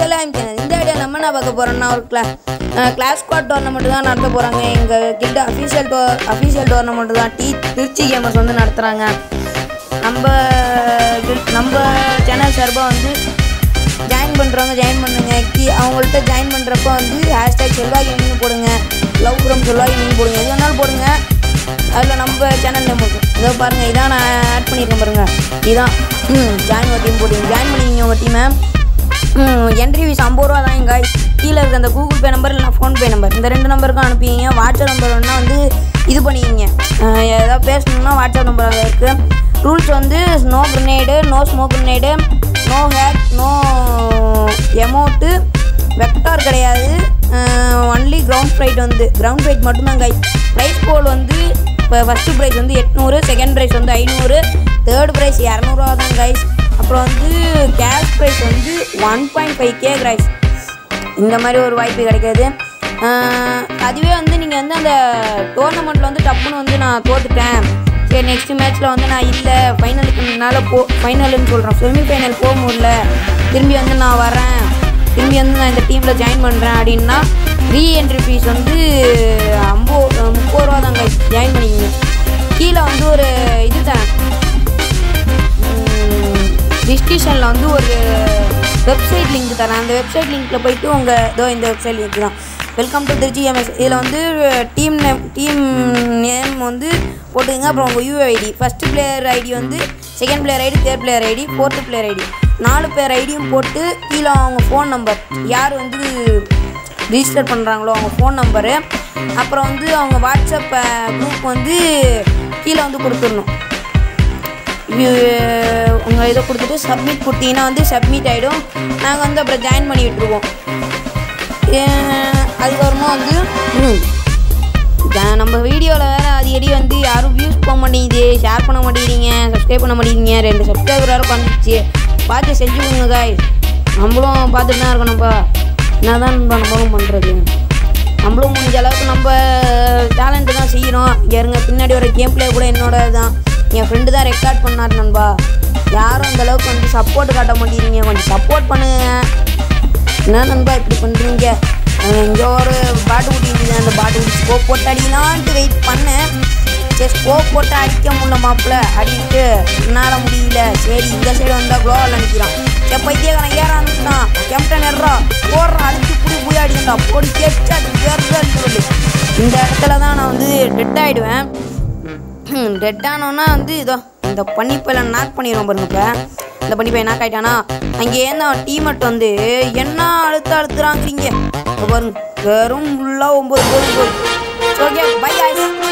முதலாம் சேனல் இந்த ஐடியா நம்ம என்ன பார்க்க போகிறோம்னா ஒரு கிளா கிளாஸ் ஸ்குவாட் டோர்னமெண்ட் தான் நடத்த போகிறாங்க எங்கள் கிட்ட அஃபீஷியல் டோ அஃபீஷியல் டோர்னமெண்ட் தான் டி திருச்சி கேமர்ஸ் வந்து நடத்துகிறாங்க நம்ம guild- நம்ம சேனல் சார்பாக வந்து ஜாயின் பண்ணுறவங்க ஜாயின் பண்ணுங்க கீ அவங்கள்ட்ட ஜாயின் பண்ணுறப்ப வந்து ஹேஷ்டேக் செல்வா கேமிங் போடுங்க லவ் ஃப்ரம் செல்வா கேமிங் போடுங்க எது வேணாலும் போடுங்க அதில் நம்ம சேனல் நேம் இருக்கும் இதோ பாருங்கள் இதான் நான் ஆட் பண்ணியிருக்கேன் பாருங்கள் இதான் ஜாயின் ஒரு டீம் போடுங்க ஜாயின் பண்ணிக்கிங்க உங்கள் டீமை என்ட்ரி ஃபீஸ் ஐம்பது ரூபா தான் எங்க கீழே இருக்க அந்த கூகுள் பே நம்பர் இல்லைனா ஃபோன்பே நம்பர் இந்த ரெண்டு நம்பருக்கும் அனுப்பிங்க வாட்ஸ்அப் நம்பர் வேணால் வந்து இது பண்ணிக்கிங்க அஹ் ஏதாவது பேசணும்னா வாட்ஸ்அப் நம்பர் அங்கே இருக்குது ரூல்ஸ் வந்து no grenade no smoke grenade no hack no எமௌண்ட்டு வெக்டார் கிடையாது ஒன்லி கிரவுண்ட் ஃபைட் வந்து கிரவுண்ட் ஃபைட் மட்டும்தான் கை ப்ரைஸ் போல் வந்து இப்போ ஃபஸ்ட்டு ப்ரைஸ் வந்து எட்நூறு செகண்ட் ப்ரைஸ் வந்து ஐநூறு தேர்ட் ப்ரைஸ் இரநூறுவா தான் கைஸ் அப்புறம் வந்து கேஷ் ப்ரைஸ் வந்து one point five K guys இந்த மாதிரி ஒரு வாய்ப்பு கிடைக்காது ஆஹ் அதுவே வந்து நீங்கள் வந்து அந்த டோர்னமெண்ட்டில் வந்து டப்புன்னு வந்து நான் தோத்துட்டேன் சரி நெக்ஸ்ட் மேட்ச்சில் வந்து நான் இல்லை ஃபைனலுக்கு என்னால் போ ஃபைனலுன்னு சொல்கிறேன் செமி ஃபைனல் போக முடியல திரும்பி வந்து நான் வரேன் திரும்பி வந்து நான் இந்த டீமில் ஜாயின் பண்ணுறேன் அப்படின்னா ரீ என்ட்ரி ஃபீஸ் வந்து ஐம்போ முப்பது ரூபா தாங்க ஜாயின் பண்ணிக்கோங்க கீழே வந்து ஒரு இது தரேன் டிஸ்கிரிப்ஷனில் வந்து ஒரு வெப்சைட் லிங்க் தரேன் அந்த வெப்சைட் லிங்க்கில் போயிட்டு உங்கள் இதோ இந்த வெப்சைட் லிங்க் தான் வெல்கம் டு திருச்சி எம்எஸ் இதில் வந்து டீம் நேம் டீம் நேம் வந்து போட்டுக்கங்க அப்புறம் உங்கள் யூஐடி ஃபஸ்ட்டு பிளேயர் ஐடி வந்து second player ID third player ID fourth player ID நாலு பேர் ஐடியும் போட்டு கீழே அவங்க ஃபோன் நம்பர் யார் வந்து ரிஜிஸ்டர் பண்ணுறாங்களோ அவங்க ஃபோன் நம்பரு அப்புறம் வந்து அவங்க வாட்ஸ்அப் குரூப் வந்து கீழே வந்து கொடுத்துடணும் உங்கள் இதை கொடுத்துட்டு சப்மிட் கொடுத்தீங்கன்னா வந்து சப்மிட் ஆகிடும் நாங்கள் வந்து அப்புறம் ஜாயின் பண்ணி விட்டுருவோம் ஏன் அதுக்கப்புறமா வந்து ம், ஜா- நம்ம வீடியோவில் வேறு அடிக்கடி வந்து யாரும் வியூஸ் போக மாட்டேங்குது ஷேர் பண்ண மாட்டேங்கிறீங்க சப்ஸ்கிரைப் பண்ண மாட்டேங்கிறீங்க ரெண்டு சப்ஸ்கிரைபர் வேறு வந்துச்சு பார்த்து செஞ்சுக்கோங்க காய் நம்மளும் பார்த்துட்டு தான் இருக்கணும்ப்பா என்ன தான் நம்மளும் பண்ணுறது நம்மளும் முடிஞ்ச அளவுக்கு நம்ம டேலண்ட்டு தான் செய்கிறோம் இங்கே இருங்க பின்னாடி வர கேம் பிளே கூட என்னோட தான் என் ஃப்ரெண்டு தான் ரெக்கார்ட் பண்ணார் நண்பா யாரும் அந்த அளவுக்கு வந்து சப்போர்ட் காட்ட மாட்டேங்கிறீங்க கொஞ்சம் சப்போர்ட் பண்ணுங்க என்ன நண்பா இப்படி பண்ணுறீங்க இங்கே ஒரு பாட்டு குட்டிங்க அந்த பாட்டு குட்டி ஸ்கோப் போட்டு அடிக்கலான்ட்டு வெயிட் பண்ணேன் சரி ஸ்கோப் போட்டு அடிக்க முடியல மாப்பிள்ள அடிக்கிட்டு என்னால் முடியல சரி இந்த சைடு வந்தால் குளோவில் நினைக்கிறான் என் பைத்தியக்காரன் ஏற ஆரம்பிச்சிட்டான் கேப்டன் எர்றா போடுறான் அடிச்சு புடி போய் அடிக்கண்டா போடி கேட்டா சொல்லு இந்த இடத்துல தான் நான் வந்து டெட் ஆகிடுவேன் டெட் ஆனோன்னா வந்து இதோ இந்த பனிப்பையில நாக் பண்ணிடுவோம் பாருங்க இப்போ இந்த பனிப்பை நாக் ஆயிட்டானா அங்கேருந்து அவன் டீமட் வந்து என்ன அழுத்த அழுத்துறாங்கிறீங்க இங்க பாருங்க வெறும் ஃபுல்லாக ஒம்பது போதும் போதும் ஓகே பை guys